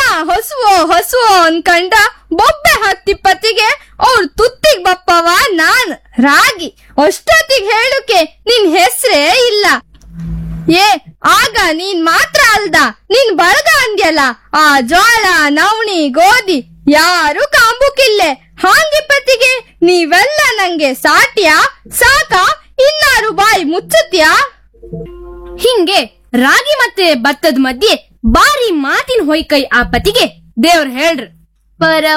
ಹೊಸುವೋ ಹೊಸುವೋ ಅನ್ಕಂಡ ಬೊಬ್ಬೆ ಹತ್ತಿ ಪತಿಗೆ ಅವ್ರ ತುತ್ತಿಗ್ ಬಪ್ಪವ ನಾನ್ ರಾಗಿ ಅಷ್ಟೊತ್ತಿಗ್ ಹೇಳುಕೆ ನಿನ್ ಹೆಸ್ರೇ ಇಲ್ಲ ಏ ಆಗ ನೀನ್ ಮಾತ್ರ ಅಲ್ದ ನಿನ್ ಬಳಗ ಅಂದ್ಯಲ್ಲ ಆ ಜೋಳ ನವಣಿ ಗೋಧಿ ಯಾರು ಕಾಂಬುಕಿಲ್ಲೆ ಹಾಂಗಿಪ್ಪತ್ತಿಗೆ ನೀವೆಲ್ಲ ನಂಗೆ ಸಾಟ್ಯಾ ಸಾಕ ಇನ್ನಾರು ಬಾಯಿ ಮುಚ್ಚುತ್ಯಾ ಹಿಂಗೆ ರಾಗಿ ಮತ್ತೆ ಭತ್ತದ ಮಧ್ಯೆ ಬಾರಿ ಮಾತಿನ ಹೊಯ್ಕೈ ಆ ಪತಿಗೆ ದೇವ್ರ ಹೇಳ್ರ ಪರ